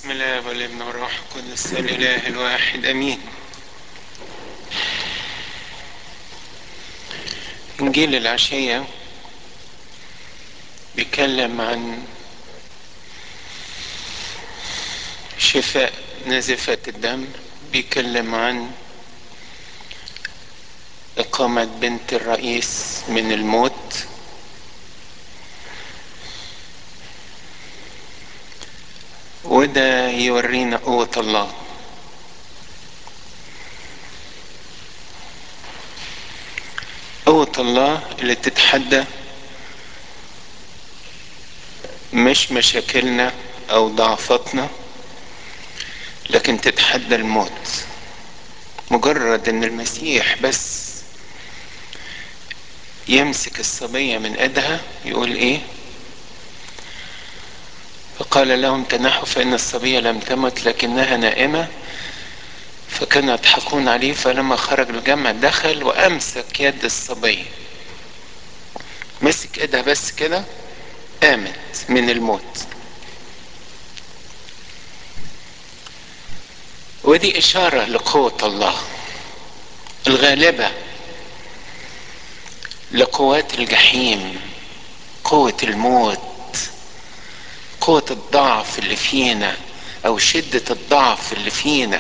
بسم الله والابن والروح القدس الاله الواحد امين انجيل العشيه بيتكلم عن شفاء نزفة الدم بيتكلم عن إقامة بنت الرئيس من الموت وده يورينا قوة الله قوة الله اللي تتحدى مش مشاكلنا أو ضعفاتنا لكن تتحدى الموت مجرد ان المسيح بس يمسك الصبية من ايدها يقول ايه فقال لهم تنحوا فان الصبية لم تمت لكنها نائمة فكانوا يضحكون عليه فلما خرج الجمع دخل وامسك يد الصبية مسك ايدها بس كده قامت من الموت ودي إشارة لقوة الله الغالبة لقوات الجحيم قوة الموت قوة الضعف اللي فينا أو شدة الضعف اللي فينا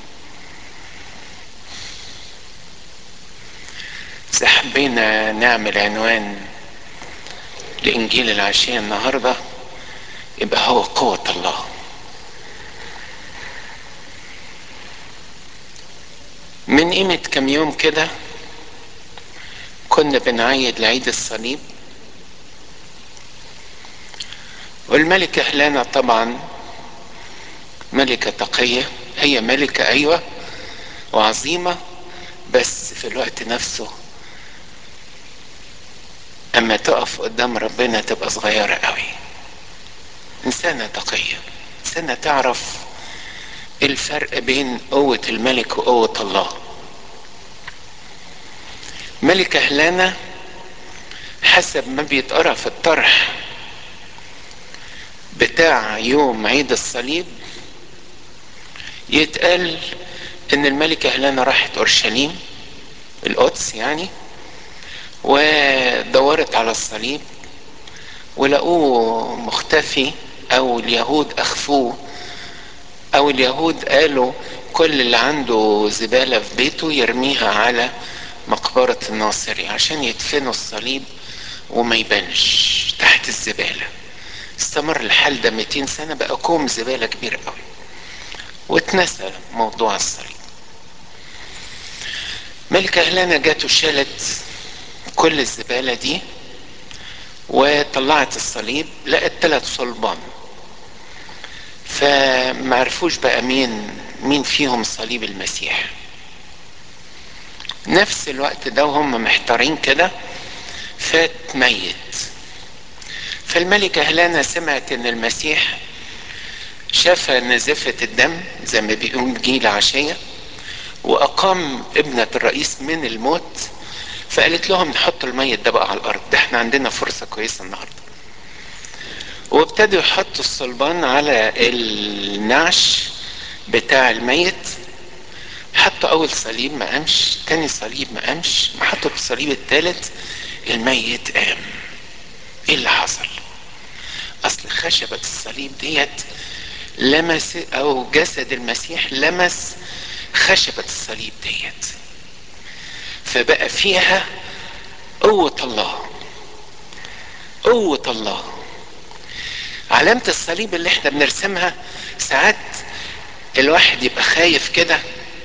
إذا حبينا نعمل عنوان لإنجيل العشية النهاردة يبقى هو قوة الله من قيمة كم يوم كده كنا بنعيد لعيد الصليب والملكة هلانا طبعا ملكة تقية هي ملكة أيوة وعظيمة بس في الوقت نفسه أما تقف قدام ربنا تبقى صغيرة قوي إنسانة تقية إنسانة تعرف الفرق بين قوة الملك وقوة الله ملكة هلانا حسب ما بيتقرا في الطرح بتاع يوم عيد الصليب يتقال ان الملكة هلانا راحت اورشليم القدس يعني ودورت على الصليب ولقوه مختفي او اليهود اخفوه او اليهود قالوا كل اللي عنده زبالة في بيته يرميها على مقبرة الناصري عشان يدفنوا الصليب وما يبانش تحت الزبالة استمر الحال ده 200 سنة بقى كوم زبالة كبير قوي واتنسى موضوع الصليب ملكة هلانا جات وشالت كل الزبالة دي وطلعت الصليب لقت ثلاث صلبان فمعرفوش بقى مين مين فيهم صليب المسيح نفس الوقت ده وهم محتارين كده فات ميت فالملكة هلانا سمعت ان المسيح شفى نزفة الدم زي ما بيقول جيل عشية واقام ابنة الرئيس من الموت فقالت لهم نحط الميت ده بقى على الارض ده احنا عندنا فرصة كويسة النهاردة وابتدوا يحطوا الصلبان على النعش بتاع الميت حطوا اول صليب ما قامش تاني صليب ما قامش حطوا الصليب الثالث الميت قام ايه اللي حصل اصل خشبة الصليب ديت لمس او جسد المسيح لمس خشبة الصليب ديت فبقى فيها قوة الله قوة الله علامة الصليب اللي احنا بنرسمها ساعات الواحد يبقى خايف كده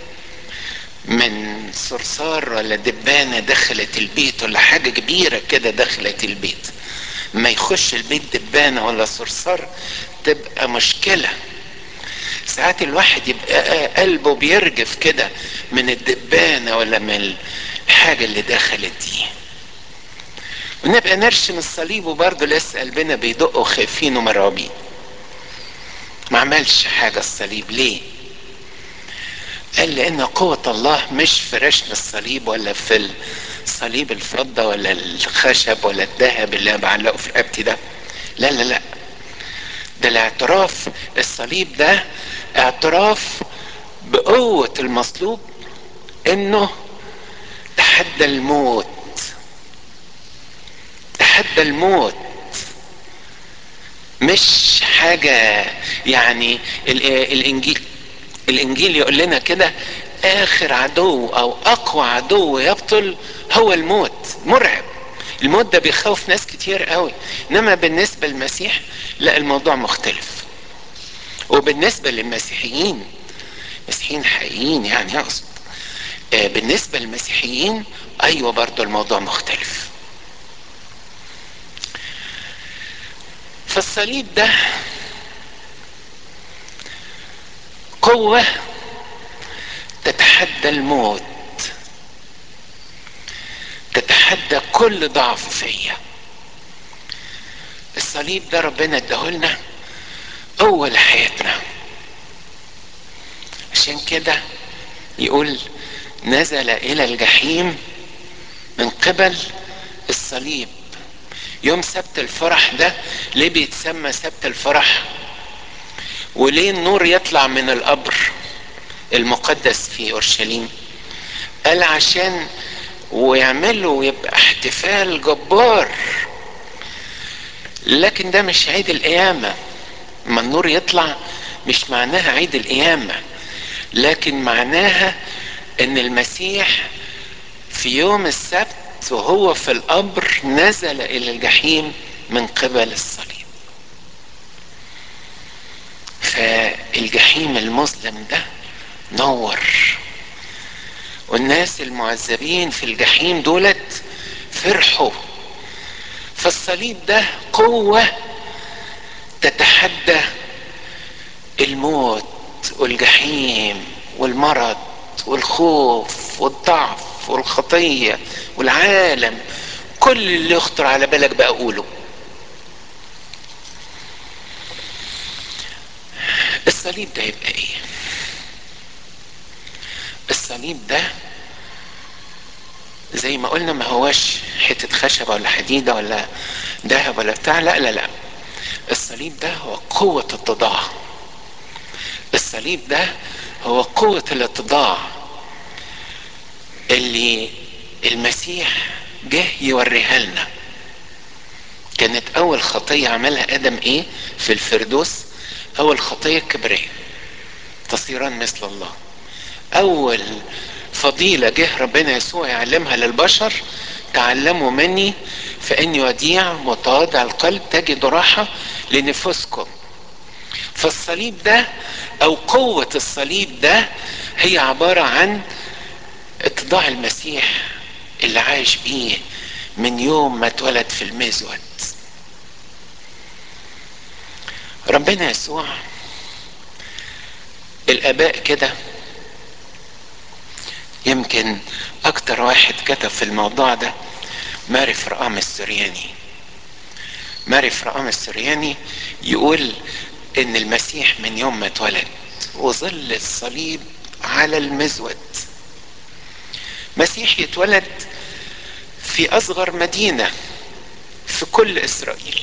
من صرصار ولا دبانة دخلت البيت ولا حاجة كبيرة كده دخلت البيت ما يخش البيت دبانة ولا صرصار تبقى مشكلة ساعات الواحد يبقى قلبه بيرجف كده من الدبانة ولا من الحاجة اللي دخلت دي ونبقى نرسم الصليب وبرضه لسه قلبنا بيدق وخايفين ومرعوبين ما عملش حاجة الصليب ليه قال لان قوة الله مش في رشم الصليب ولا في الصليب الفضة ولا الخشب ولا الذهب اللي بعلقه في رقبتي ده لا لا لا ده الاعتراف الصليب ده اعتراف بقوة المصلوب انه تحدى الموت تحدى الموت مش حاجة يعني الانجيل الانجيل يقول لنا كده اخر عدو او اقوى عدو يبطل هو الموت مرعب الموت ده بيخوف ناس كتير قوي انما بالنسبة للمسيح لا الموضوع مختلف وبالنسبة للمسيحيين مسيحيين حقيقيين يعني اقصد آه بالنسبة للمسيحيين ايوه برضو الموضوع مختلف فالصليب ده قوة تتحدى الموت تتحدى كل ضعف فيا الصليب ده ربنا اداهولنا قوة لحياتنا عشان كده يقول نزل الى الجحيم من قبل الصليب يوم سبت الفرح ده ليه بيتسمى سبت الفرح وليه النور يطلع من القبر المقدس في اورشليم قال عشان ويعملوا ويبقى احتفال جبار لكن ده مش عيد القيامة ما النور يطلع مش معناها عيد القيامة لكن معناها ان المسيح في يوم السبت وهو في القبر نزل الى الجحيم من قبل الصليب فالجحيم المظلم ده نور والناس المعذبين في الجحيم دولت فرحوا فالصليب ده قوة تتحدى الموت والجحيم والمرض والخوف والضعف والخطية والعالم كل اللي يخطر على بالك بقى اقوله الصليب ده يبقى ايه الصليب ده زي ما قلنا ما هواش حتة خشبة ولا حديدة ولا ذهب ولا بتاع لا لا لا الصليب ده هو قوة التضاع الصليب ده هو قوة الاتضاع اللي المسيح جه يوريها لنا كانت اول خطية عملها ادم ايه في الفردوس اول خطية كبرية تصيران مثل الله اول فضيلة جه ربنا يسوع يعلمها للبشر تعلموا مني فاني وديع متواضع القلب تجد راحة لنفوسكم فالصليب ده او قوة الصليب ده هي عبارة عن اتضاع المسيح اللي عايش بيه من يوم ما اتولد في المزود ربنا يسوع الاباء كده يمكن اكتر واحد كتب في الموضوع ده ماري فرقام السرياني ماري فرقام السرياني يقول ان المسيح من يوم ما اتولد وظل الصليب على المزود مسيح يتولد في اصغر مدينه في كل اسرائيل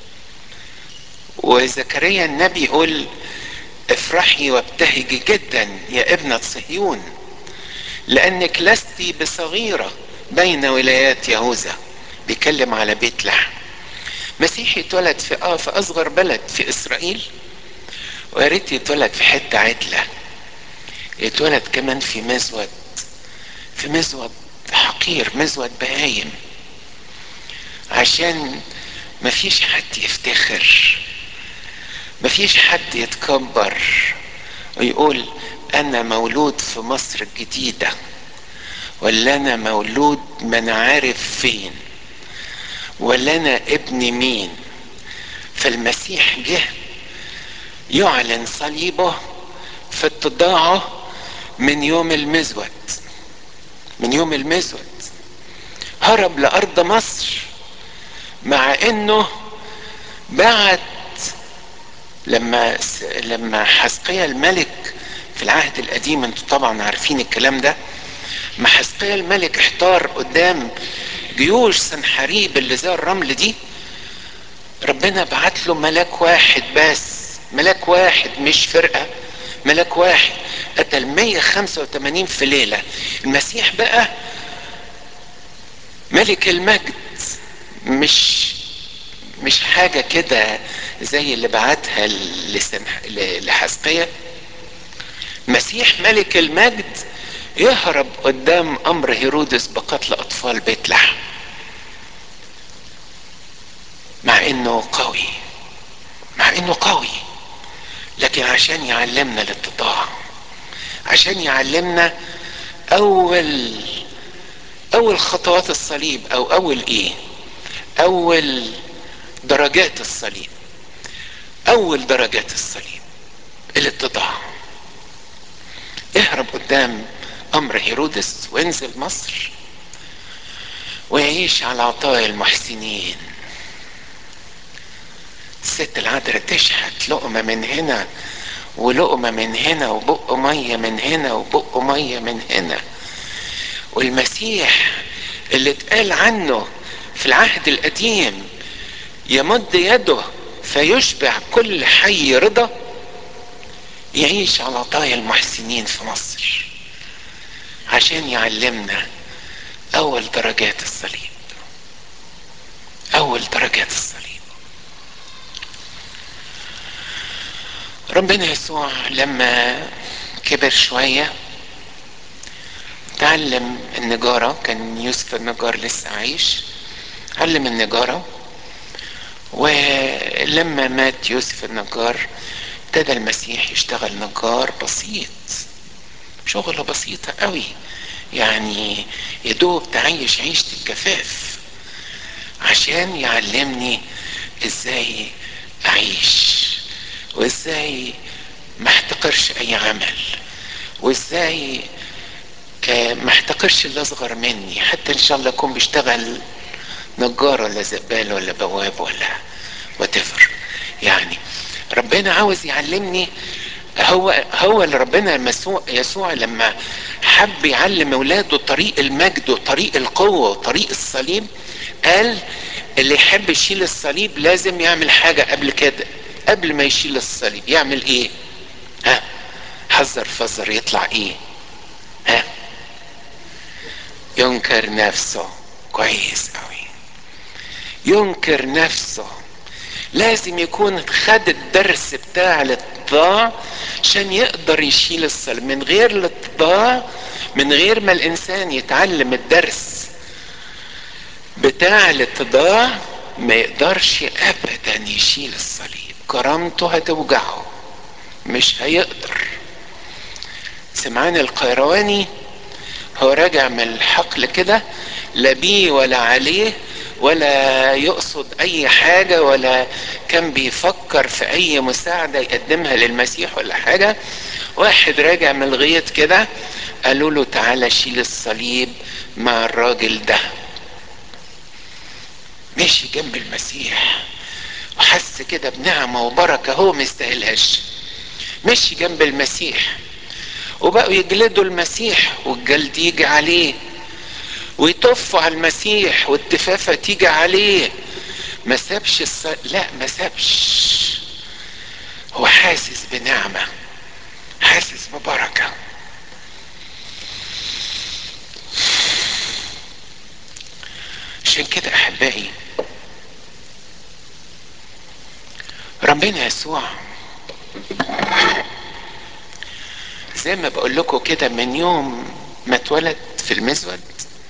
وزكريا النبي يقول افرحي وابتهجي جدا يا ابنة صهيون لانك لست بصغيرة بين ولايات يهوذا بيتكلم على بيت لحم مسيح يتولد في اه في اصغر بلد في اسرائيل ويا ريت يتولد في حته عدله يتولد كمان في مزود في مزود حقير مزود بهايم عشان مفيش حد يفتخر مفيش حد يتكبر ويقول انا مولود في مصر الجديدة ولا انا مولود من عارف فين ولا انا ابن مين فالمسيح جه يعلن صليبه في اتضاعه من يوم المزود من يوم المزود هرب لارض مصر مع انه بعت لما لما حسقيا الملك في العهد القديم انتوا طبعا عارفين الكلام ده ما حسقيا الملك احتار قدام جيوش سنحريب اللي زي الرمل دي ربنا بعت له ملاك واحد بس ملاك واحد مش فرقة ملاك واحد قتل 185 في ليلة المسيح بقى ملك المجد مش مش حاجة كده زي اللي بعتها لسمح لحسقية مسيح ملك المجد يهرب قدام امر هيرودس بقتل اطفال بيت لحم مع انه قوي مع انه قوي لكن عشان يعلمنا الاتضاع عشان يعلمنا اول اول خطوات الصليب او اول ايه اول درجات الصليب اول درجات الصليب الاتضاع اهرب قدام امر هيرودس وانزل مصر ويعيش على عطايا المحسنين الست العذراء تشحت لقمة من هنا ولقمة من هنا وبق مية من هنا وبق مية من هنا والمسيح اللي اتقال عنه في العهد القديم يمد يده فيشبع كل حي رضا يعيش على عطايا المحسنين في مصر عشان يعلمنا اول درجات الصليب اول درجات الصليب ربنا يسوع لما كبر شوية تعلم النجارة كان يوسف النجار لسه عايش علم النجارة ولما مات يوسف النجار ابتدى المسيح يشتغل نجار بسيط شغلة بسيطة قوي يعني يدوب تعيش عيشة الكفاف عشان يعلمني ازاي اعيش وازاي ما احتقرش اي عمل وازاي ما احتقرش اللي اصغر مني حتى ان شاء الله اكون بيشتغل نجار ولا زبال ولا بواب ولا واتفر يعني ربنا عاوز يعلمني هو هو اللي ربنا يسوع يسوع لما حب يعلم اولاده طريق المجد وطريق القوه وطريق الصليب قال اللي يحب يشيل الصليب لازم يعمل حاجه قبل كده قبل ما يشيل الصليب يعمل ايه ها حذر فذر يطلع ايه ها ينكر نفسه كويس قوي ينكر نفسه لازم يكون خد الدرس بتاع الاتضاع عشان يقدر يشيل الصليب من غير الاتضاع من غير ما الانسان يتعلم الدرس بتاع الاتضاع ما يقدرش ابدا يشيل الصليب كرامته هتوجعه مش هيقدر سمعان القيرواني هو راجع من الحقل كده لا بيه ولا عليه ولا يقصد اي حاجه ولا كان بيفكر في اي مساعده يقدمها للمسيح ولا حاجه واحد راجع من الغيط كده قالوا له تعالى شيل الصليب مع الراجل ده مشي جنب المسيح وحس كده بنعمه وبركه هو ما يستاهلهاش مشي جنب المسيح وبقوا يجلدوا المسيح والجلد يجي عليه ويطفوا على المسيح والتفافة تيجي عليه ما سابش الص... لا ما سابش هو حاسس بنعمة حاسس ببركة عشان كده احبائي ربنا يسوع زي ما بقول لكم كده من يوم ما اتولد في المزود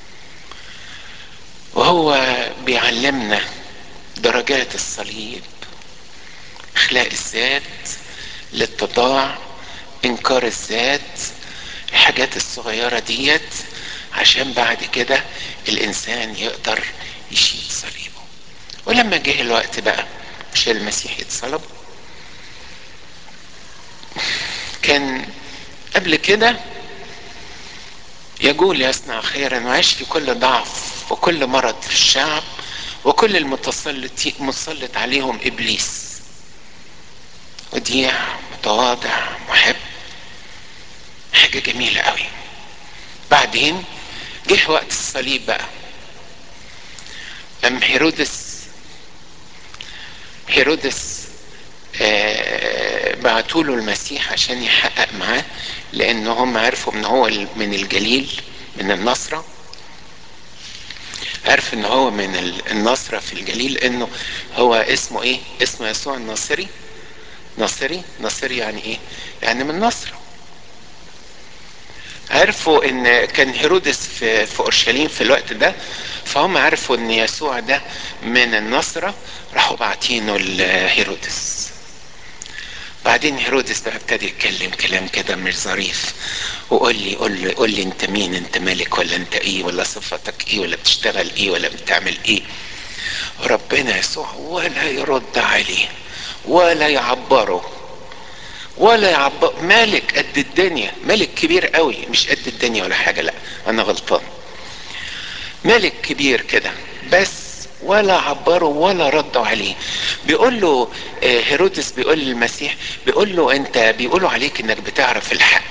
وهو بيعلمنا درجات الصليب اخلاق الذات الاتضاع انكار الذات الحاجات الصغيرة ديت عشان بعد كده الانسان يقدر يشيل صليبه ولما جه الوقت بقى مش المسيح يتصلب كان قبل كده يقول يصنع خيرا ويعيش في كل ضعف وكل مرض في الشعب وكل المتسلط مسلط عليهم ابليس وديع متواضع محب حاجة جميلة قوي بعدين جه وقت الصليب بقى أم هيرودس هيرودس آه بعتوا له المسيح عشان يحقق معاه لان هم عرفوا ان هو من الجليل من النصره عرف ان هو من النصرة في الجليل انه هو اسمه ايه اسمه يسوع الناصري ناصري ناصري يعني ايه يعني من نصرة عرفوا ان كان هيرودس في, في اورشليم في الوقت ده فهم عرفوا ان يسوع ده من النصرة راحوا باعتينه لهيرودس بعدين هيرودس بقى ابتدى يتكلم كلام كده مش ظريف وقول لي قول لي قول لي انت مين انت ملك ولا انت ايه ولا صفتك ايه ولا بتشتغل ايه ولا بتعمل ايه ربنا يسوع ولا يرد عليه ولا يعبره ولا يعبر مالك قد الدنيا ملك كبير قوي مش قد الدنيا ولا حاجه لا انا غلطان ملك كبير كده بس ولا عبروا ولا ردوا عليه بيقول له هيرودس بيقول للمسيح بيقول له انت بيقولوا عليك انك بتعرف الحق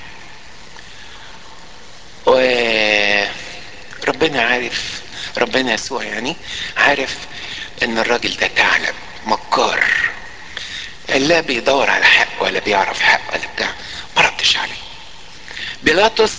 وربنا عارف ربنا يسوع يعني عارف ان الراجل ده ثعلب مكار لا بيدور على حق ولا بيعرف حق ولا بتاع ما ردش عليه بيلاطس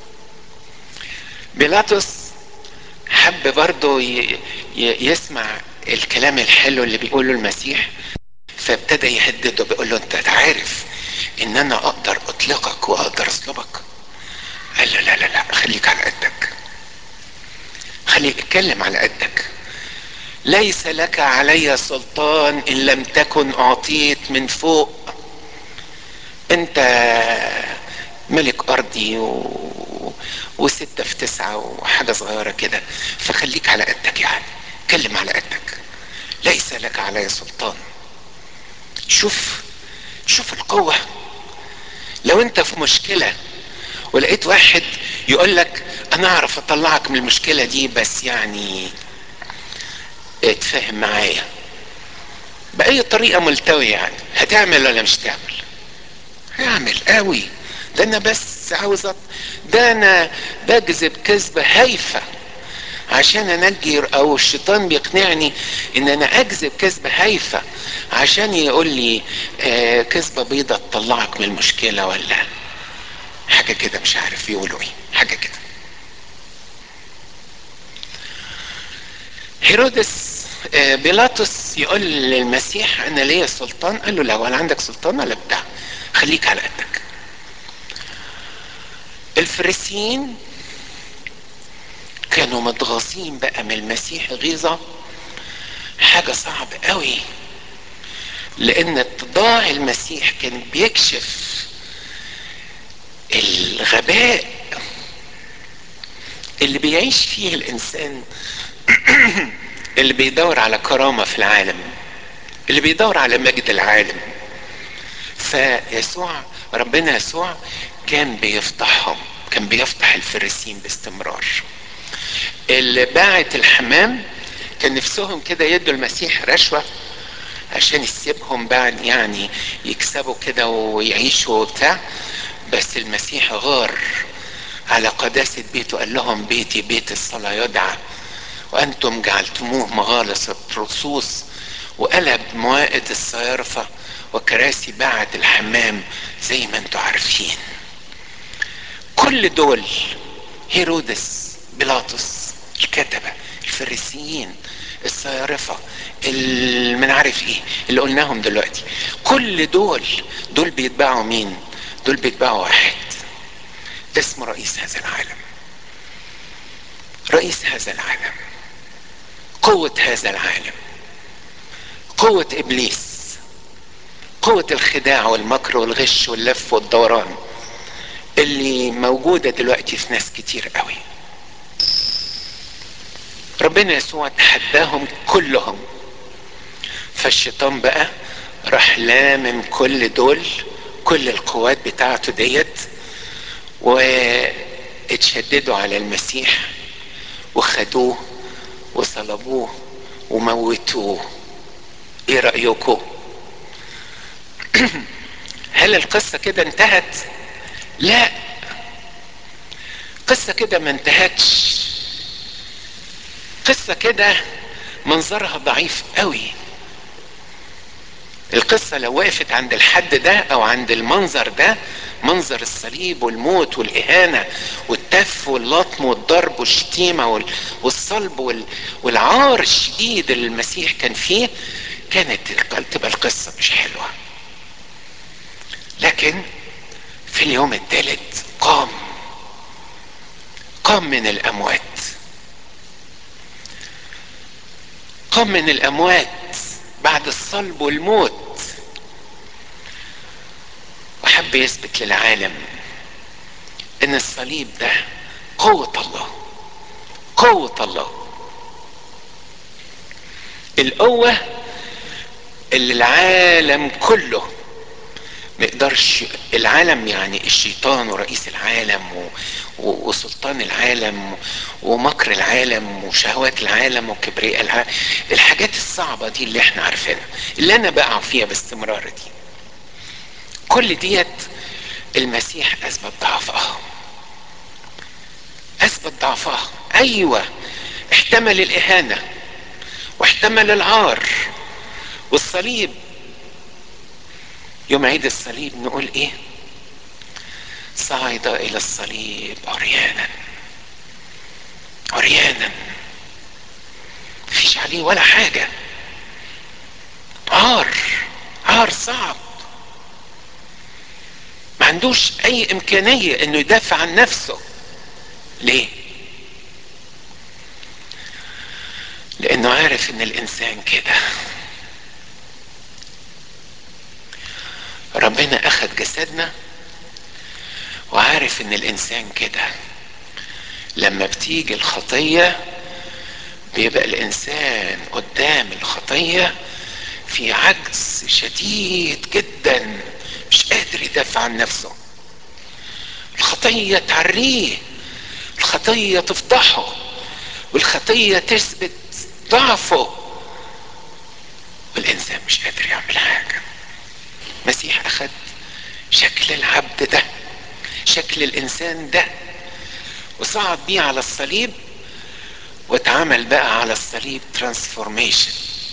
بيلاطس حب برضه يسمع الكلام الحلو اللي بيقوله المسيح فابتدى يهدده بيقول له انت عارف ان انا اقدر اطلقك واقدر اصلبك قال له لا لا لا خليك على قدك خليك اتكلم على قدك ليس لك علي سلطان ان لم تكن اعطيت من فوق انت ملك ارضي و... وستة في تسعة وحاجة صغيرة كده فخليك على قدك يعني اتكلم على قدك ليس لك علي سلطان شوف شوف القوة لو انت في مشكلة ولقيت واحد يقول لك انا اعرف اطلعك من المشكلة دي بس يعني اتفاهم معايا بأي طريقة ملتوية يعني هتعمل ولا مش تعمل هعمل قوي ده انا بس عاوز أط... ده انا بكذب كذبة هايفة عشان انجي او الشيطان بيقنعني ان انا اكذب كذبة هايفة عشان يقول لي آه كذبة بيضة تطلعك من المشكلة ولا حاجة كده مش عارف يقولوا ايه حاجة كده هيرودس آه بيلاطس يقول للمسيح انا ليا سلطان قال له لا ولا عندك سلطان ولا بتاع خليك على قدك الفريسيين كانوا متغاظين بقى من المسيح غيظة حاجة صعب قوي لان اتضاع المسيح كان بيكشف الغباء اللي بيعيش فيه الانسان اللي بيدور على كرامة في العالم اللي بيدور على مجد العالم فيسوع ربنا يسوع كان بيفضحهم كان بيفضح الفريسين باستمرار اللي باعت الحمام كان نفسهم كده يدوا المسيح رشوة عشان يسيبهم بعد يعني يكسبوا كده ويعيشوا وبتاع بس المسيح غار على قداسة بيته قال لهم بيتي بيت الصلاة يدعى وأنتم جعلتموه مغالص الرصوص وقلب موائد الصيارفة وكراسي بعد الحمام زي ما انتم عارفين كل دول هيرودس بيلاطس الكتبة الفريسيين الصيارفة من عارف ايه اللي قلناهم دلوقتي كل دول دول بيتبعوا مين دول بيتبعوا واحد اسمه رئيس هذا العالم رئيس هذا العالم قوة هذا العالم قوة ابليس قوة الخداع والمكر والغش واللف والدوران اللي موجودة دلوقتي في ناس كتير قوي ربنا يسوع تحداهم كلهم فالشيطان بقى راح لامم كل دول كل القوات بتاعته ديت واتشددوا على المسيح وخدوه وصلبوه وموتوه ايه رأيكم هل القصة كده انتهت لا قصة كده ما انتهتش قصة كده منظرها ضعيف قوي القصة لو وقفت عند الحد ده او عند المنظر ده منظر الصليب والموت والإهانة والتف واللطم والضرب والشتيمة والصلب والعار الشديد اللي المسيح كان فيه كانت تبقى القصة مش حلوة لكن في اليوم الثالث قام قام من الأموات قام من الأموات بعد الصلب والموت وحب يثبت للعالم ان الصليب ده قوة الله قوة الله القوة اللي العالم كله ما يقدرش العالم يعني الشيطان ورئيس العالم و... و... وسلطان العالم ومكر العالم وشهوات العالم وكبرياء العالم الحاجات الصعبة دي اللي احنا عارفينها اللي انا بقع فيها باستمرار دي كل ديت المسيح اثبت ضعفها اثبت ضعفها ايوه احتمل الاهانه واحتمل العار والصليب يوم عيد الصليب نقول ايه صعد الى الصليب عريانا عريانا مفيش عليه ولا حاجه عار عار صعب ما عندوش اي امكانيه انه يدافع عن نفسه ليه لانه عارف ان الانسان كده ربنا اخذ جسدنا وعارف ان الانسان كده لما بتيجي الخطيه بيبقى الانسان قدام الخطيه في عجز شديد جدا مش قادر يدافع عن نفسه الخطيه تعريه الخطيه تفضحه والخطيه تثبت ضعفه والانسان مش قادر يعمل حاجه المسيح اخذ شكل العبد ده شكل الانسان ده وصعد بيه على الصليب واتعمل بقى على الصليب ترانسفورميشن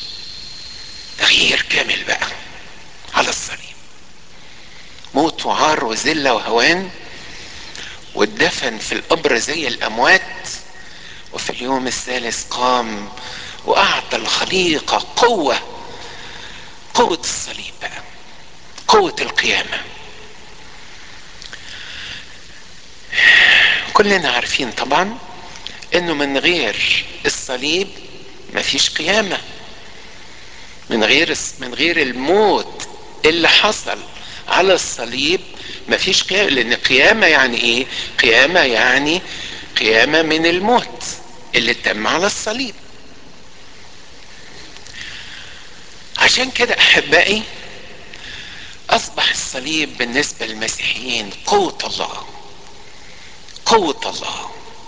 تغيير كامل بقى على الصليب موت وعار وذله وهوان واتدفن في القبر زي الاموات وفي اليوم الثالث قام واعطى الخليقه قوه قوه الصليب بقى قوه القيامه كلنا عارفين طبعا انه من غير الصليب مفيش قيامه من غير من غير الموت اللي حصل على الصليب مفيش قيامه لان قيامه يعني ايه قيامه يعني قيامه من الموت اللي تم على الصليب عشان كده احبائي اصبح الصليب بالنسبه للمسيحيين قوه الله قوه الله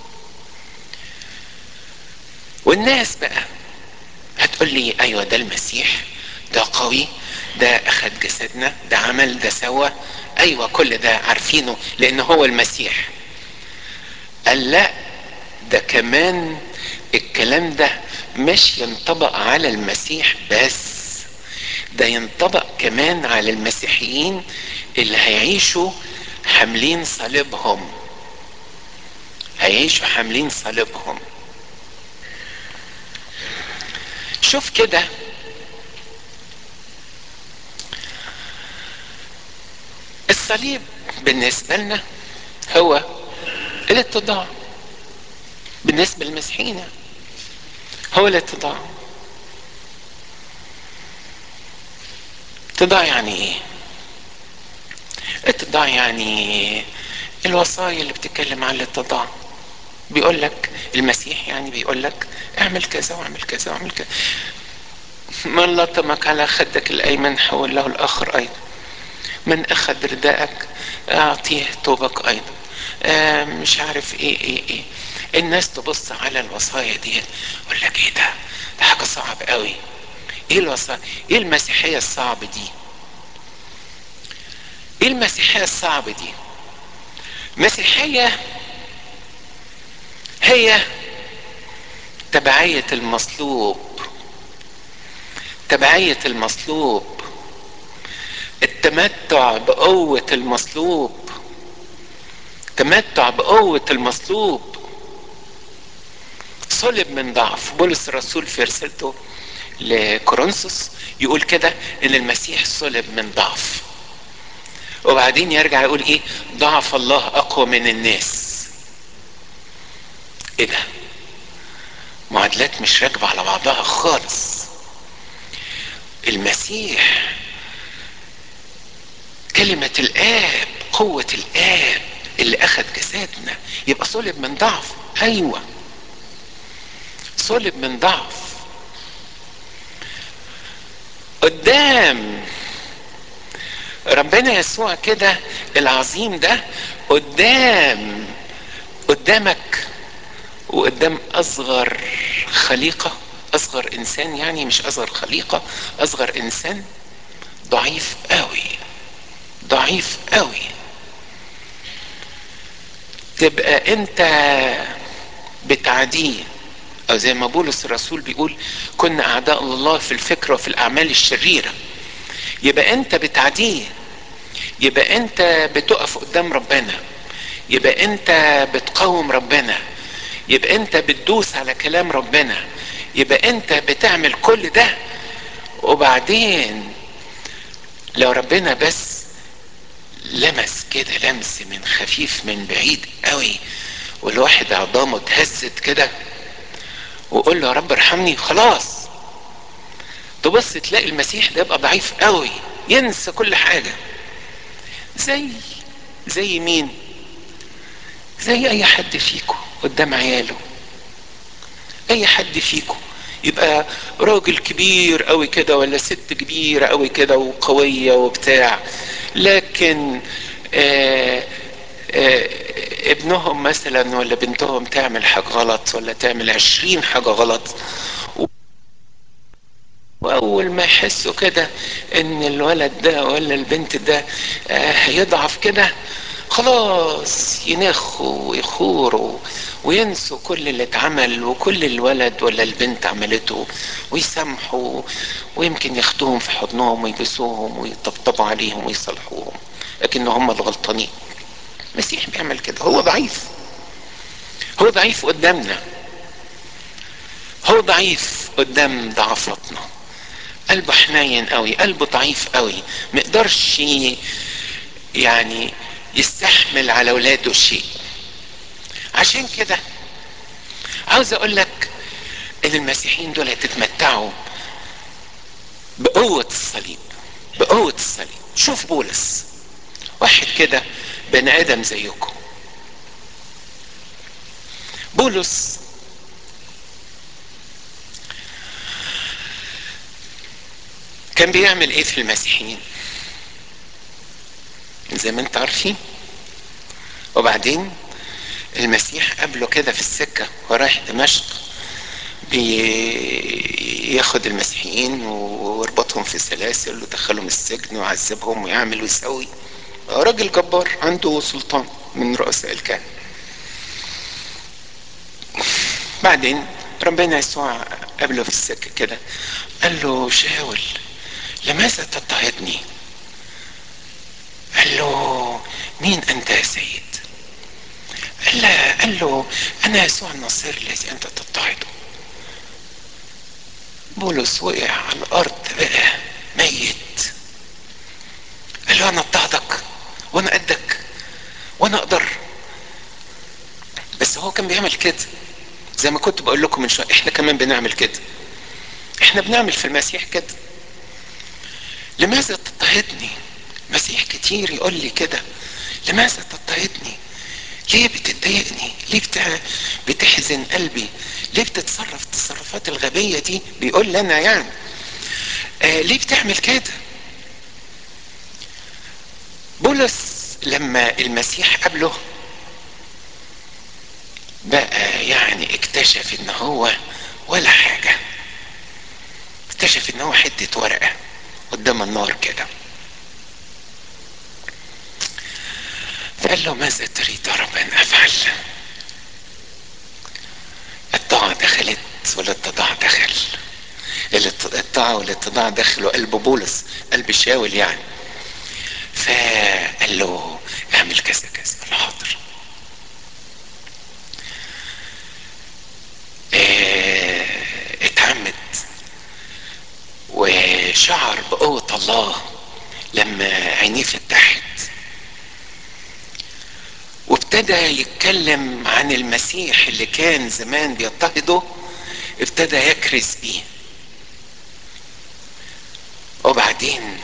والناس بقى هتقول لي ايوه ده المسيح ده قوي ده اخد جسدنا ده عمل ده سوى ايوه كل ده عارفينه لان هو المسيح قال لا ده كمان الكلام ده مش ينطبق على المسيح بس ده ينطبق كمان على المسيحيين اللي هيعيشوا حاملين صليبهم هيعيشوا حاملين صليبهم شوف كده الصليب بالنسبة لنا هو الاتضاع بالنسبة للمسيحيين هو الاتضاع اتضاع يعني ايه اتضاع يعني الوصايا اللي بتتكلم عن الاتضاع بيقول لك المسيح يعني بيقول لك اعمل كذا واعمل كذا واعمل كذا من لطمك على خدك الايمن حول له الاخر ايضا من اخذ رداءك اعطيه ثوبك ايضا آه مش عارف ايه ايه ايه الناس تبص على الوصايا دي يقول لك ايه ده ده حاجه صعب قوي ايه الوصايا ايه المسيحيه الصعبه دي ايه المسيحيه الصعبه دي مسيحيه هي تبعيه المصلوب تبعيه المصلوب التمتع بقوة المصلوب تمتع بقوة المصلوب صلب من ضعف بولس الرسول في رسالته لكورنثوس يقول كده ان المسيح صلب من ضعف وبعدين يرجع يقول ايه ضعف الله اقوى من الناس ايه ده معادلات مش راكبة على بعضها خالص المسيح كلمة الآب قوة الآب اللي أخذ جسدنا يبقى صلب من ضعف أيوة صلب من ضعف قدام ربنا يسوع كده العظيم ده قدام قدامك وقدام اصغر خليقه اصغر انسان يعني مش اصغر خليقه اصغر انسان ضعيف قوي ضعيف قوي تبقى انت بتعديه او زي ما بولس الرسول بيقول كنا اعداء الله في الفكر وفي الاعمال الشريره يبقى انت بتعديه يبقى انت بتقف قدام ربنا يبقى انت بتقاوم ربنا يبقى انت بتدوس على كلام ربنا يبقى انت بتعمل كل ده وبعدين لو ربنا بس لمس كده لمس من خفيف من بعيد قوي والواحد عظامه اتهزت كده وقول له يا رب ارحمني خلاص تبص تلاقي المسيح ده يبقى ضعيف قوي ينسى كل حاجه زي زي مين زي اي حد فيكم قدام عياله اي حد فيكم يبقى راجل كبير قوي كده ولا ست كبيرة قوي كده وقوية وبتاع لكن آآ آآ ابنهم مثلا ولا بنتهم تعمل حاجة غلط ولا تعمل عشرين حاجة غلط واول ما يحسوا كده ان الولد ده ولا البنت ده هيضعف كده خلاص ينخوا ويخوروا وينسوا كل اللي اتعمل وكل الولد ولا البنت عملته ويسامحوا ويمكن ياخدوهم في حضنهم ويبسوهم ويطبطبوا عليهم ويصلحوهم لكن هم الغلطانين المسيح بيعمل كده هو ضعيف هو ضعيف قدامنا هو ضعيف قدام ضعفاتنا قلبه حنين قوي قلبه ضعيف قوي ما يقدرش يعني يستحمل على اولاده شيء عشان كده عاوز اقول لك ان المسيحيين دول هتتمتعوا بقوة الصليب بقوة الصليب شوف بولس واحد كده بني ادم زيكم بولس كان بيعمل ايه في المسيحيين زي ما انت عارفين وبعدين المسيح قابله كده في السكة ورايح دمشق بياخد المسيحيين ويربطهم في سلاسل ويدخلهم السجن ويعذبهم ويعمل ويسوي راجل جبار عنده سلطان من رؤساء الكهنة بعدين ربنا يسوع قابله في السكة كده قال له شاول لماذا تضطهدني قال له مين انت يا سيد قال له, قال له انا يسوع النصير الذي انت تضطهده بولس وقع على الارض بقى ميت قال له انا اضطهدك وانا قدك وانا اقدر بس هو كان بيعمل كده زي ما كنت بقول لكم من شويه احنا كمان بنعمل كده احنا بنعمل في المسيح كده لماذا تضطهدني مسيح كتير يقول لي كده لماذا تضطهدني ليه بتضايقني ليه بتع... بتحزن قلبي ليه بتتصرف التصرفات الغبية دي بيقول لي انا يعني آه ليه بتعمل كده بولس لما المسيح قابله بقى يعني اكتشف ان هو ولا حاجة اكتشف ان هو حتة ورقة قدام النار كده فقال له ماذا تريد يا رب ان افعل الطاعة دخلت ولا التضاع دخل الطاعة والاتضاع دخلوا قلب بولس قلب شاول يعني قال له اعمل كذا كذا قال له حاضر اه اتعمد وشعر بقوة الله لما عينيه فتحت وابتدى يتكلم عن المسيح اللي كان زمان بيضطهده ابتدى يكرز بيه وبعدين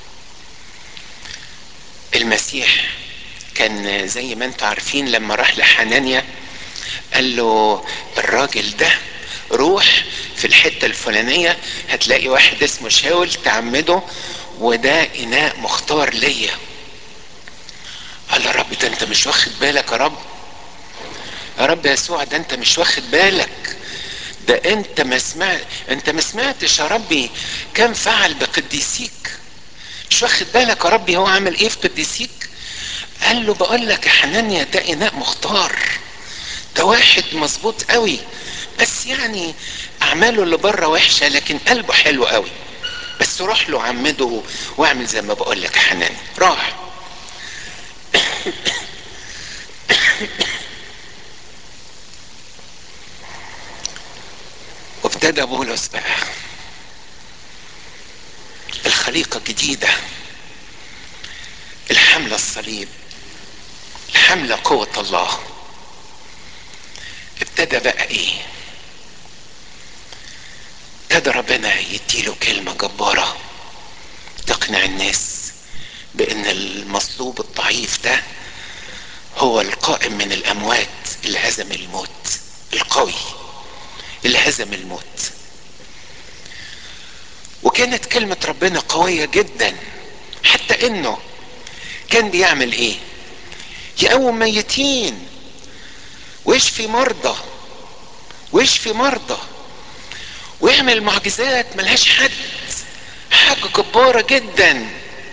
المسيح كان زي ما انتم عارفين لما راح لحنانيا قال له الراجل ده روح في الحته الفلانيه هتلاقي واحد اسمه شاول تعمده وده اناء مختار ليا قال يا رب ده انت مش واخد بالك يا رب يا رب يسوع ده انت مش واخد بالك ده انت ما سمعت انت ما سمعتش يا ربي كم فعل بقديسيك مش واخد بالك يا ربي هو عمل ايه في قديسيك قال له بقول لك يا حنانيا ده اناء مختار ده واحد مظبوط قوي بس يعني اعماله اللي بره وحشه لكن قلبه حلو قوي بس روح له عمده واعمل زي ما بقول لك يا حناني راح وابتدى بولس بقى الخليقه الجديده الحمله الصليب الحمله قوه الله ابتدى بقى ايه ابتدى ربنا يديله كلمة جبارة تقنع الناس بان المصلوب الضعيف ده هو القائم من الاموات اللي هزم الموت القوي اللي هزم الموت وكانت كلمة ربنا قوية جدا حتى انه كان بيعمل ايه يقوم ميتين ويشفي مرضى ويشفي مرضى ويعمل معجزات ملهاش حد حاجة جبارة جدا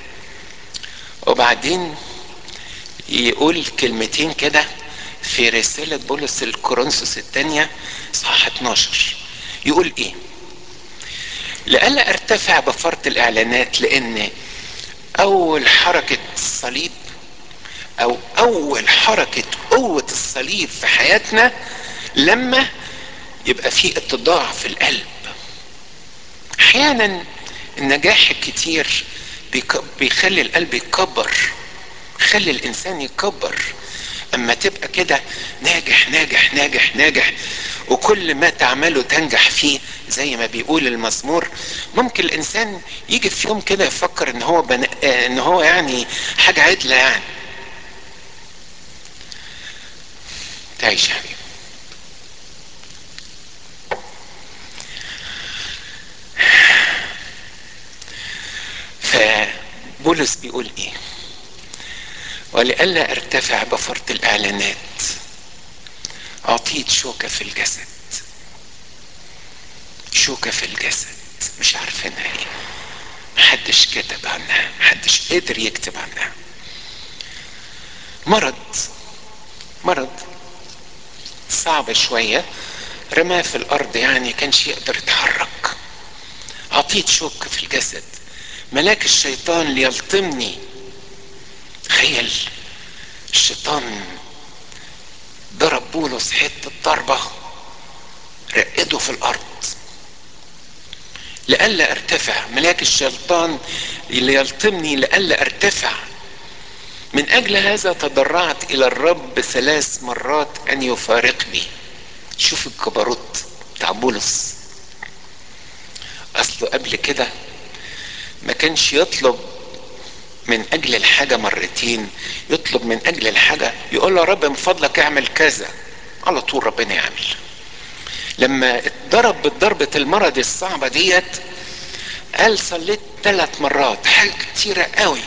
وبعدين يقول كلمتين كده في رسالة بولس الكورنثوس الثانية صح 12 يقول ايه لئلا ارتفع بفرط الاعلانات لان اول حركة الصليب او اول حركة قوة الصليب في حياتنا لما يبقى في اتضاع في القلب احيانا النجاح الكتير بيخلي القلب يتكبر يخلي الانسان يتكبر اما تبقى كده ناجح ناجح ناجح ناجح وكل ما تعمله تنجح فيه زي ما بيقول المزمور ممكن الانسان يجي في يوم كده يفكر ان هو بن... ان هو يعني حاجه عدله يعني تعيش يا حبيبي فبولس بيقول ايه ولئلا ارتفع بفرط الاعلانات اعطيت شوكة في الجسد شوكة في الجسد مش عارفينها ايه محدش كتب عنها محدش قدر يكتب عنها مرض مرض صعب شوية رماه في الارض يعني كانش يقدر يتحرك اعطيت شوك في الجسد ملاك الشيطان ليلطمني تخيل الشيطان ضرب بولس حتة ضربة رقده في الأرض لئلا ارتفع ملاك الشيطان ليلطمني لئلا ارتفع من أجل هذا تضرعت إلى الرب ثلاث مرات أن يفارقني شوف الجبروت بتاع بولس أصله قبل كده ما كانش يطلب من اجل الحاجه مرتين يطلب من اجل الحاجه يقول له يا رب من فضلك اعمل كذا على طول ربنا يعمل لما اتضرب بالضربة المرض الصعبة ديت قال صليت ثلاث مرات حاجة كتيرة قوي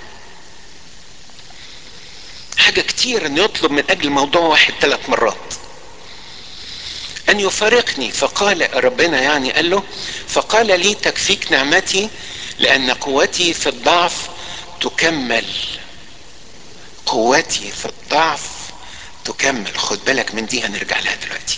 حاجة كتير ان يطلب من اجل موضوع واحد ثلاث مرات ان يفارقني فقال ربنا يعني قال له فقال لي تكفيك نعمتي لان قوتي في الضعف تكمل قوتي في الضعف تكمل خد بالك من دي هنرجع لها دلوقتي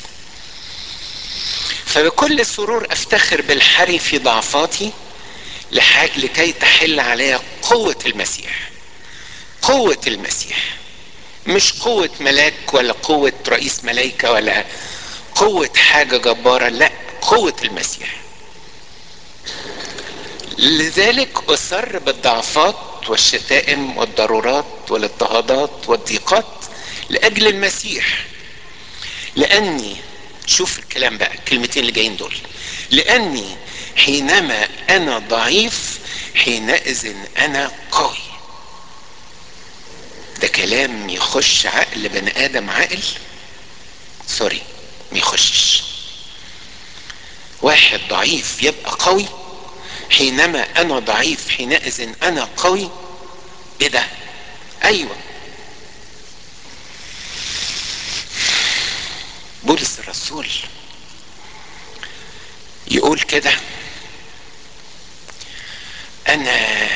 فبكل سرور افتخر بالحري في ضعفاتي لحاج لكي تحل علي قوة المسيح قوة المسيح مش قوة ملاك ولا قوة رئيس ملايكة ولا قوة حاجة جبارة لا قوة المسيح لذلك أصر بالضعفات والشتائم والضرورات والاضطهادات والضيقات لأجل المسيح لأني شوف الكلام بقى الكلمتين اللي جايين دول لأني حينما أنا ضعيف حينئذ أنا قوي ده كلام يخش عقل بني آدم عاقل سوري ما يخشش واحد ضعيف يبقى قوي حينما انا ضعيف حينئذ انا قوي ايه ده ايوه بولس الرسول يقول كده انا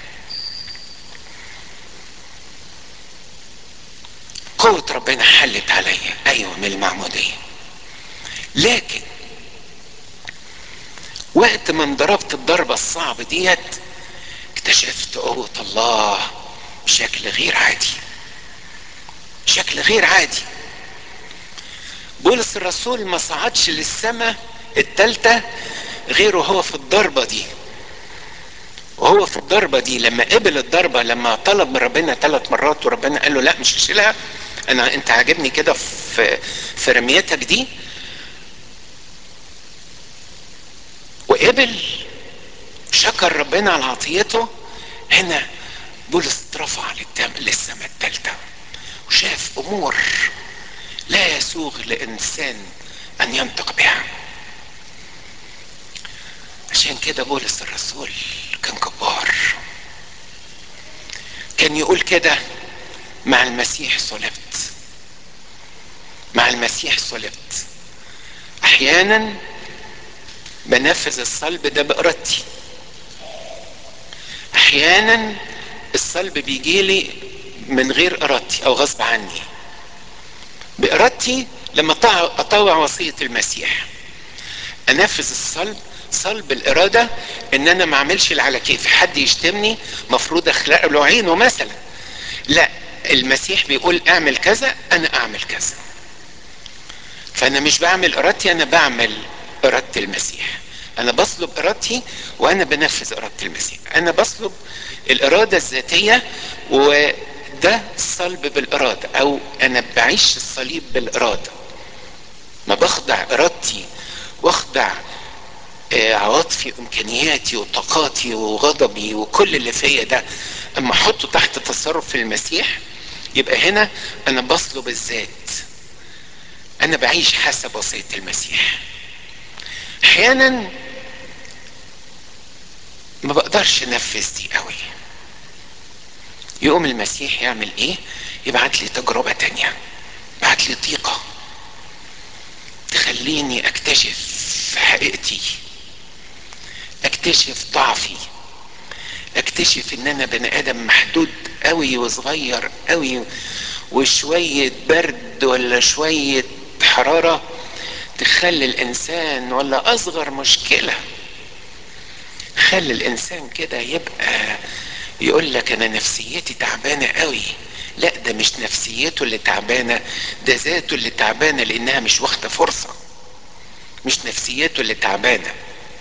قوة ربنا حلت عليا ايوه من المعمودية لكن وقت ما انضربت الضربة الصعبة ديت اكتشفت قوة الله بشكل غير عادي شكل غير عادي بولس الرسول ما صعدش للسماء التالتة غير وهو في الضربة دي وهو في الضربة دي لما قبل الضربة لما طلب من ربنا ثلاث مرات وربنا قال له لا مش هشيلها انا انت عاجبني كده في في رميتك دي وقبل شكر ربنا على عطيته هنا بولس اترفع للسماء الثالثة وشاف امور لا يسوغ لانسان ان ينطق بها عشان كده بولس الرسول كان جبار كان يقول كده مع المسيح صلبت مع المسيح صلبت احيانا بنفذ الصلب ده بارادتي احيانا الصلب بيجي لي من غير ارادتي او غصب عني بارادتي لما اطوع وصيه المسيح انفذ الصلب صلب الاراده ان انا ما اعملش اللي على كيفي حد يشتمني مفروض اخلق له عينه مثلا لا المسيح بيقول اعمل كذا انا اعمل كذا فانا مش بعمل ارادتي انا بعمل اراده المسيح انا بصلب ارادتي وانا بنفذ اراده المسيح انا بصلب الاراده الذاتيه وده صلب بالاراده او انا بعيش الصليب بالاراده ما بخضع ارادتي واخضع عواطفي وامكانياتي وطاقاتي وغضبي وكل اللي فيا ده اما احطه تحت تصرف المسيح يبقى هنا انا بصلب الذات انا بعيش حسب وصيه المسيح احيانا ما بقدرش انفذ دي قوي يقوم المسيح يعمل ايه يبعت لي تجربة تانية يبعت لي ضيقة تخليني اكتشف حقيقتي اكتشف ضعفي اكتشف ان انا بني ادم محدود قوي وصغير قوي وشوية برد ولا شوية حرارة تخلي الانسان ولا اصغر مشكلة خلي الانسان كده يبقى يقول لك انا نفسيتي تعبانة قوي لا ده مش نفسيته اللي تعبانة ده ذاته اللي تعبانة لانها مش واخدة فرصة مش نفسيته اللي تعبانة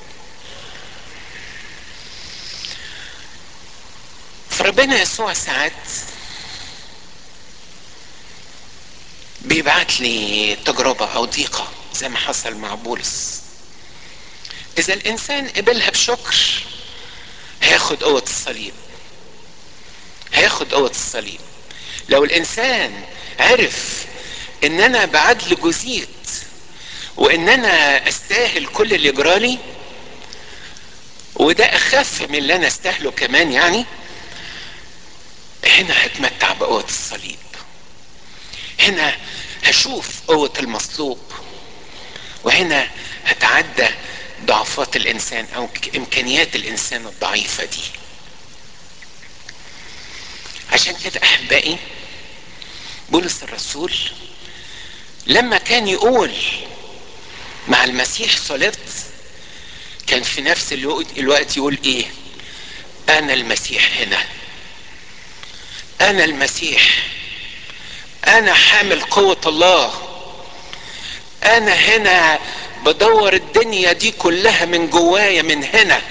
فربنا يسوع ساعات بيبعت لي تجربة او ضيقة زي ما حصل مع بولس اذا الانسان قبلها بشكر هياخد قوة الصليب هياخد قوة الصليب لو الانسان عرف ان انا بعدل جزيت وان انا استاهل كل اللي جرالي وده اخف من اللي انا استاهله كمان يعني هنا هتمتع بقوة الصليب هنا هشوف قوة المصلوب وهنا هتعدى ضعفات الانسان او امكانيات الانسان الضعيفة دي عشان كده احبائي بولس الرسول لما كان يقول مع المسيح صلبت كان في نفس الوقت يقول ايه انا المسيح هنا انا المسيح انا حامل قوة الله انا هنا بدور الدنيا دي كلها من جوايا من هنا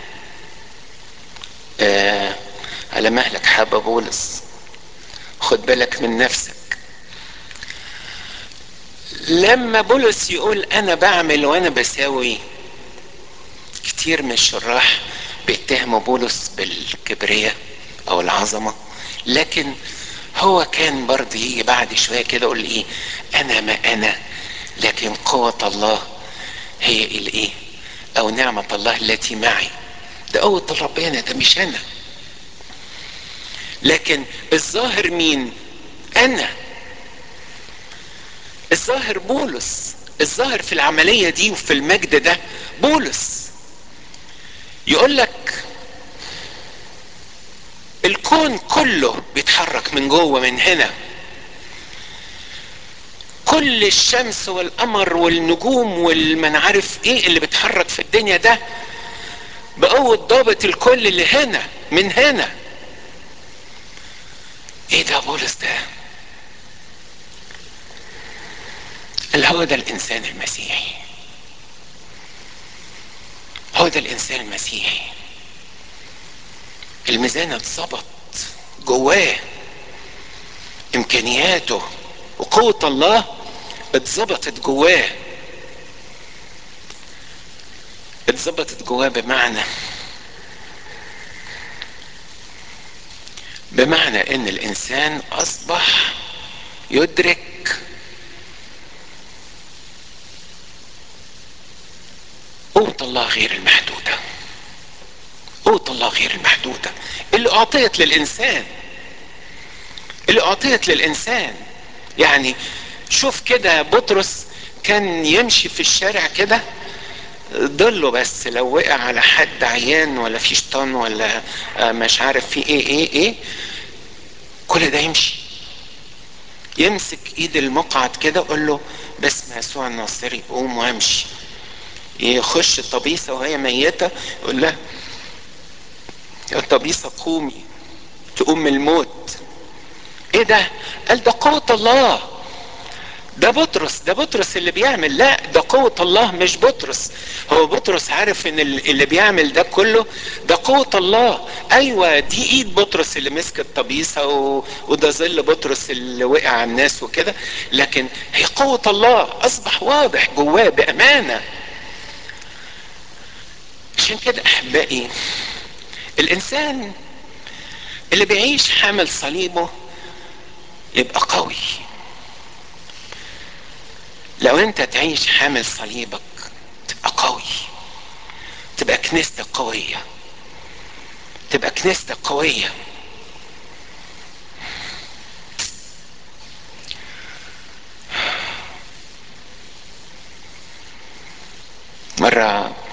آه على مهلك حابة بولس خد بالك من نفسك لما بولس يقول انا بعمل وانا بساوي كتير من الشراح بيتهموا بولس بالكبرياء او العظمه لكن هو كان برضه يجي بعد شويه كده يقول ايه انا ما انا لكن قوه الله هي الايه او نعمه الله التي معي ده قوه ربنا ده مش انا لكن الظاهر مين انا الظاهر بولس الظاهر في العمليه دي وفي المجد ده بولس يقول لك الكون كله بيتحرك من جوه من هنا كل الشمس والقمر والنجوم والمن عارف ايه اللي بيتحرك في الدنيا ده بقوة ضابط الكل اللي هنا من هنا ايه ده بولس ده اللي هو ده الانسان المسيحي هو ده الانسان المسيحي الميزان اتظبط جواه امكانياته وقوة الله اتظبطت جواه اتظبطت جواه بمعنى بمعنى ان الانسان اصبح يدرك قوة الله غير المحدودة قوة الله غير المحدودة اللي أعطيت للإنسان اللي أعطيت للإنسان يعني شوف كده بطرس كان يمشي في الشارع كده ضله بس لو وقع على حد عيان ولا في شيطان ولا مش عارف في ايه ايه ايه كل ده يمشي يمسك ايد المقعد كده ويقول له باسم يسوع الناصري قوم وامشي يخش طبيسه وهي ميته يقول لها يا طبيسه قومي تقوم من الموت ايه ده قال ده قوه الله ده بطرس ده بطرس اللي بيعمل لا ده قوة الله مش بطرس هو بطرس عارف ان اللي بيعمل ده كله ده قوة الله ايوه دي ايد بطرس اللي مسكت طبيسة و... وده ظل بطرس اللي وقع على الناس وكده لكن هي قوة الله اصبح واضح جواه بامانة عشان كده احبائي الانسان اللي بيعيش حامل صليبه يبقى قوي لو انت تعيش حامل صليبك تبقى قوي تبقى كنيستك قوية تبقى كنيستك قوية مرة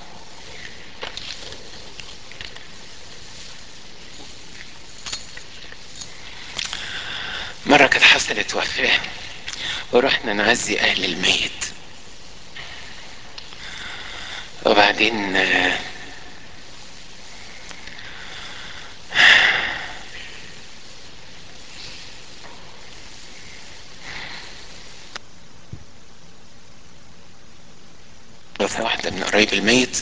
مرة كانت حصلت وفاة ورحنا نعزي أهل الميت وبعدين واحدة من قرايب الميت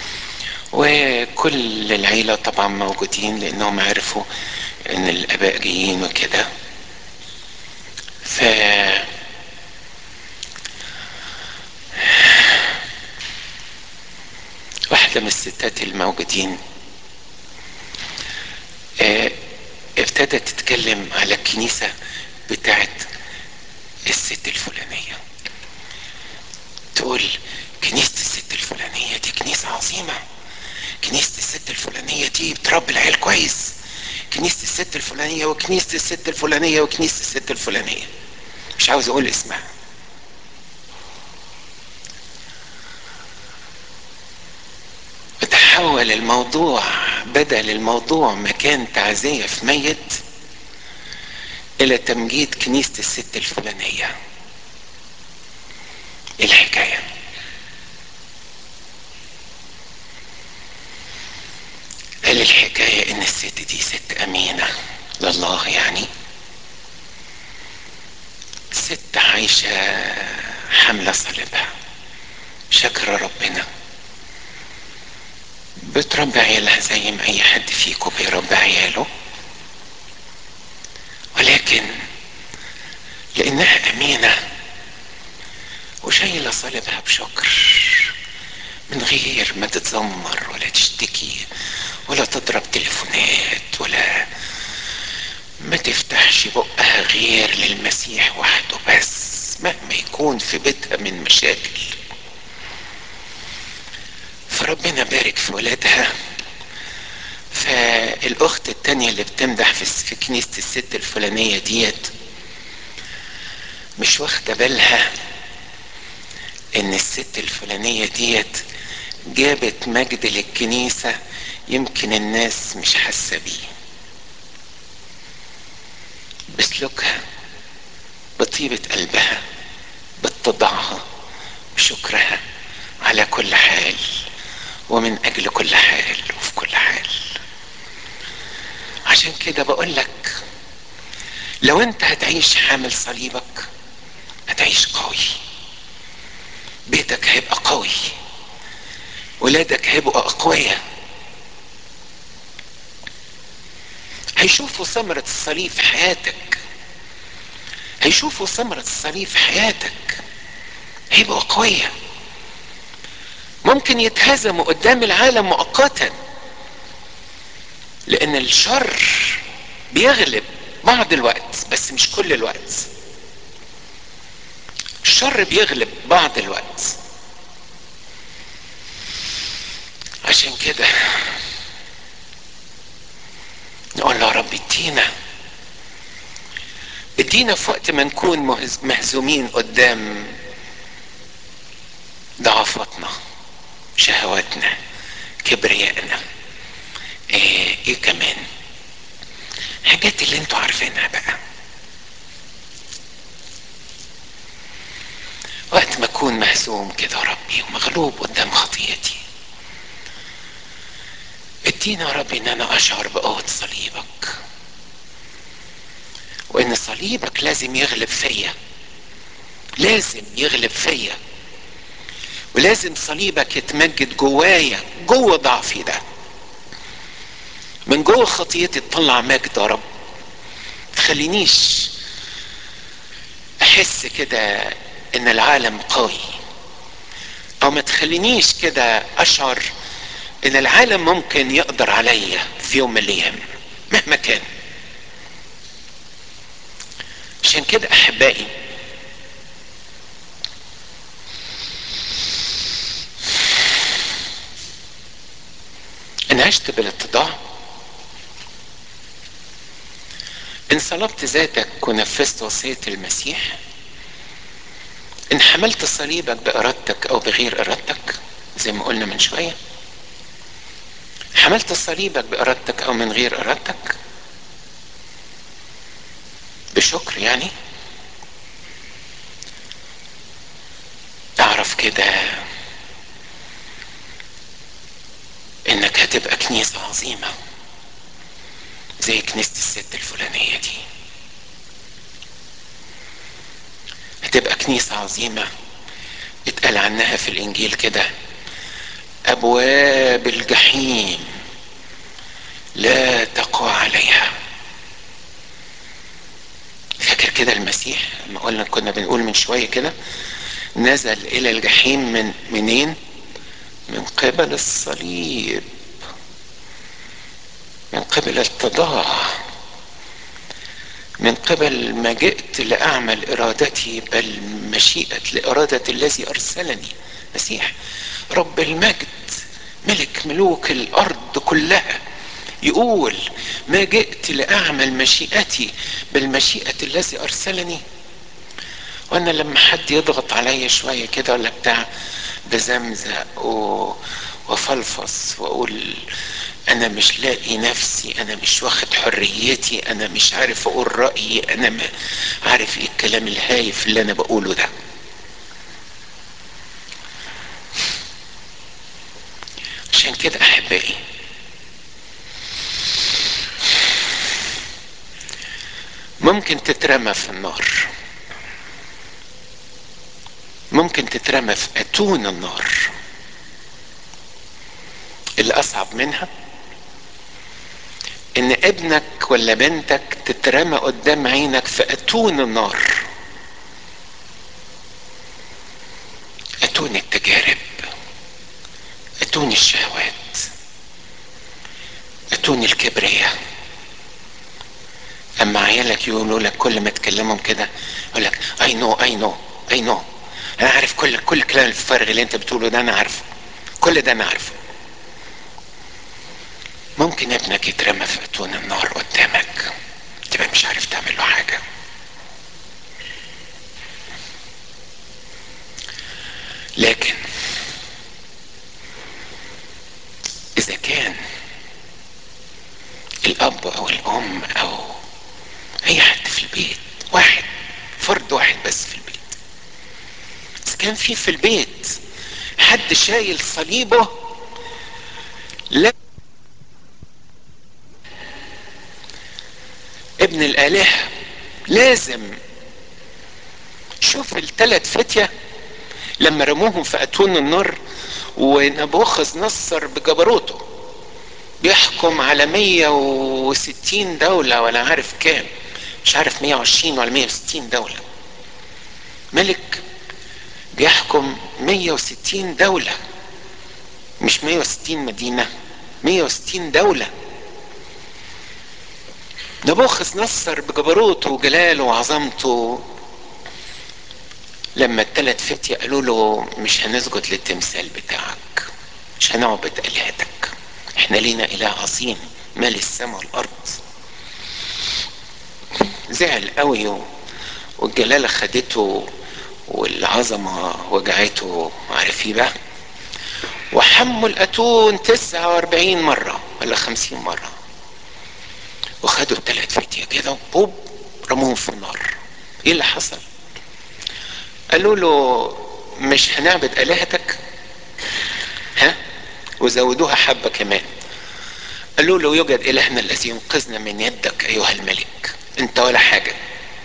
وكل العيلة طبعا موجودين لأنهم عرفوا إن الآباء جايين وكده ف واحدة من الستات الموجودين اه ابتدت تتكلم على الكنيسة بتاعت الست الفلانية تقول كنيسة الست الفلانية دي كنيسة عظيمة كنيسة الست الفلانية دي بتربي العيال كويس كنيسة الست الفلانية وكنيسة الست الفلانية وكنيسة الست الفلانية مش عاوز اقول اسمها تحول الموضوع بدل الموضوع مكان تعزية في ميت الى تمجيد كنيسة الست الفلانية الحكاية قال الحكاية ان الست دي ست امينة لله يعني ست عايشة حاملة صليبها شكر ربنا بتربي عيالها زي ما اي حد فيكم بيربي عياله ولكن لانها امينه وشايله صليبها بشكر من غير ما تتذمر ولا تشتكي ولا تضرب تليفونات ولا ما تفتحش بقها غير للمسيح وحده بس مهما يكون في بيتها من مشاكل فربنا بارك في ولادها فالاخت التانية اللي بتمدح في كنيسة الست الفلانية ديت مش واخدة بالها ان الست الفلانية ديت جابت مجد للكنيسة يمكن الناس مش حاسة بيه بسلوكها بطيبة قلبها باتضاعها بشكرها على كل حال ومن اجل كل حال وفي كل حال عشان كده بقول لك لو انت هتعيش حامل صليبك هتعيش قوي بيتك هيبقى قوي ولادك هيبقوا اقوياء هيشوفوا ثمرة الصليب في حياتك هيشوفوا ثمرة الصليب في حياتك هيبقوا أقوياء ممكن يتهزموا قدام العالم مؤقتا لأن الشر بيغلب بعض الوقت بس مش كل الوقت الشر بيغلب بعض الوقت عشان كده نقول له يا رب ادينا ادينا في وقت ما نكون مهزومين قدام ضعفاتنا شهواتنا كبريائنا ايه, ايه كمان حاجات اللي انتوا عارفينها بقى وقت ما اكون مهزوم كده ربي ومغلوب قدام خطيتي ادينا يا رب ان انا اشعر بقوة صليبك وان صليبك لازم يغلب فيا لازم يغلب فيا ولازم صليبك يتمجد جوايا جوه ضعفي ده من جوه خطيتي تطلع مجد يا رب تخلينيش احس كده ان العالم قوي او ما تخلينيش كده اشعر ان العالم ممكن يقدر عليا في يوم من الايام مهما كان عشان كده احبائي ان عشت بالاتضاع ان صلبت ذاتك ونفذت وصية المسيح ان حملت صليبك بارادتك او بغير ارادتك زي ما قلنا من شويه حملت صليبك بارادتك او من غير ارادتك بشكر يعني اعرف كده انك هتبقى كنيسة عظيمة زي كنيسة الست الفلانية دي هتبقى كنيسة عظيمة اتقال عنها في الانجيل كده ابواب الجحيم لا تقوى عليها فاكر كده المسيح لما قلنا كنا بنقول من شويه كده نزل الى الجحيم من منين من قبل الصليب من قبل التضاع من قبل ما جئت لاعمل ارادتي بل مشيئه لارادة الذي ارسلني مسيح رب المجد ملك ملوك الارض كلها يقول ما جئت لاعمل مشيئتي بل مشيئه الذي ارسلني وانا لما حد يضغط عليا شويه كده ولا بتاع بزمزق و... وفلفص واقول انا مش لاقي نفسي انا مش واخد حريتي انا مش عارف اقول رايي انا ما عارف ايه الكلام الهايف اللي انا بقوله ده عشان كده احبائي ممكن تترمى في النار ممكن تترمى في اتون النار اللي اصعب منها ان ابنك ولا بنتك تترمى قدام عينك في اتون النار اتون التجارب اتون الشهوات اتون الكبرياء اما عيالك يقولوا لك كل ما تكلمهم كده يقول لك اي نو اي نو اي نو انا عارف كل كل الكلام الفارغ اللي انت بتقوله ده انا عارفه كل ده انا عارفه ممكن ابنك يترمى في اتون النار قدامك تبقى مش عارف تعمل له حاجه لكن اذا كان الاب او الام او اي حد في البيت واحد فرد واحد بس في البيت اذا كان في في البيت حد شايل صليبه لا ابن الالهه لازم شوف الثلاث فتيه لما رموهم في اتون النار ونبوخذ نصر بجبروته بيحكم على 160 دولة ولا عارف كام مش عارف 120 ولا 160 دولة ملك بيحكم 160 دولة مش 160 مدينة 160 دولة نبوخذ نصر بجبروته وجلاله وعظمته لما الثلاث فتية قالوا له مش هنسجد للتمثال بتاعك مش هنعبد آلهتك احنا لينا إله عظيم مال السماء والأرض زعل قوي والجلالة خدته والعظمة وجعته عارف ايه بقى وحموا الأتون 49 مرة ولا 50 مرة وخدوا الثلاث فتية كده وبوب رموهم في النار ايه اللي حصل قالوا له مش هنعبد آلهتك ها وزودوها حبة كمان قالوا له يوجد إلهنا الذي ينقذنا من يدك أيها الملك أنت ولا حاجة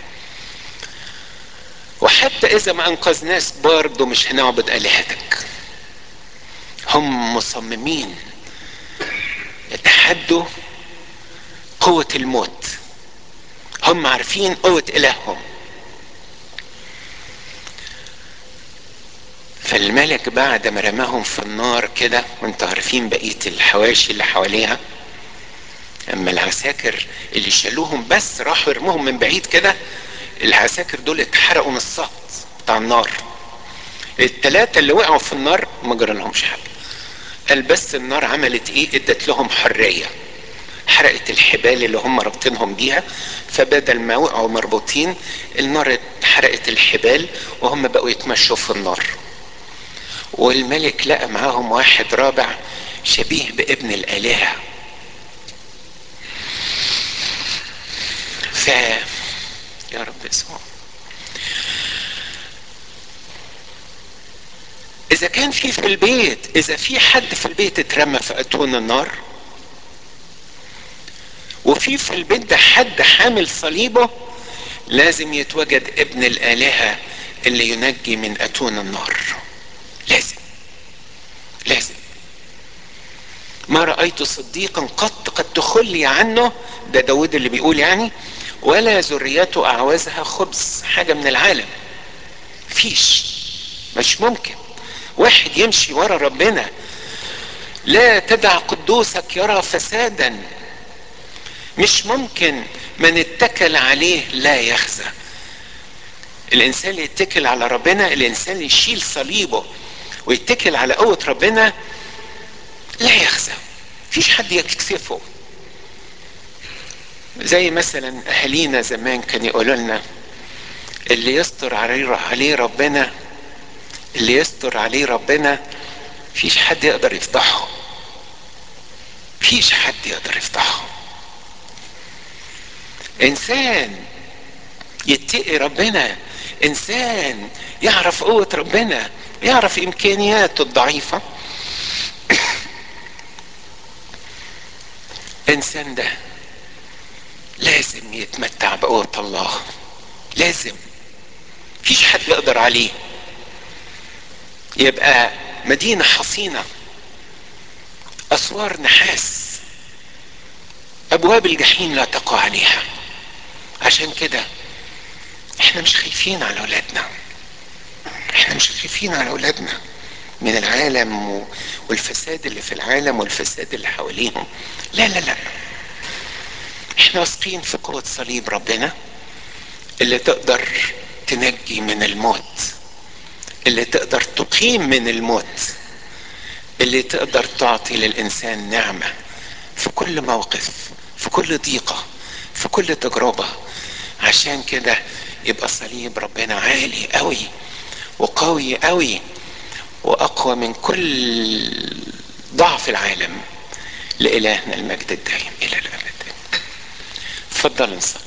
وحتى إذا ما أنقذناش برضه مش هنعبد آلهتك هم مصممين يتحدوا قوة الموت هم عارفين قوة إلههم فالملك بعد ما رماهم في النار كده وانتوا عارفين بقية الحواشي اللي حواليها اما العساكر اللي شالوهم بس راحوا يرموهم من بعيد كده العساكر دول اتحرقوا من الصهد بتاع النار التلاتة اللي وقعوا في النار ما جرى لهمش حاجة قال بس النار عملت ايه ادت لهم حرية حرقت الحبال اللي هم رابطينهم بيها فبدل ما وقعوا مربوطين النار حرقت الحبال وهم بقوا يتمشوا في النار والملك لقى معاهم واحد رابع شبيه بابن الآلهة ف يا رب يسوع إذا كان في في البيت إذا في حد في البيت اترمى في أتون النار وفي في البيت ده حد حامل صليبه لازم يتوجد ابن الآلهة اللي ينجي من أتون النار لازم لازم ما رأيت صديقا قط قد تخلي عنه ده داود اللي بيقول يعني ولا ذريته أعوزها خبز حاجة من العالم فيش مش ممكن واحد يمشي ورا ربنا لا تدع قدوسك يرى فسادا مش ممكن من اتكل عليه لا يخزى الانسان اللي يتكل على ربنا الانسان اللي يشيل صليبه ويتكل على قوة ربنا لا يخزى مفيش حد يكسفه زي مثلا اهالينا زمان كان يقولوا لنا اللي يستر عليه ربنا اللي يستر عليه ربنا مفيش حد يقدر يفضحه مفيش حد يقدر يفضحه انسان يتقي ربنا انسان يعرف قوة ربنا يعرف امكانياته الضعيفة انسان ده لازم يتمتع بقوة الله لازم مفيش حد يقدر عليه يبقى مدينة حصينة أسوار نحاس أبواب الجحيم لا تقع عليها عشان كده احنا مش خايفين على أولادنا احنا مش خايفين على أولادنا من العالم والفساد اللي في العالم والفساد اللي حواليهم لا لا لا احنا واثقين في قوة صليب ربنا اللي تقدر تنجي من الموت اللي تقدر تقيم من الموت اللي تقدر تعطي للإنسان نعمة في كل موقف في كل ضيقة في كل تجربة عشان كده يبقى صليب ربنا عالي قوي وقوي قوي واقوى من كل ضعف العالم لالهنا المجد الدائم الى الابد تفضل نصلي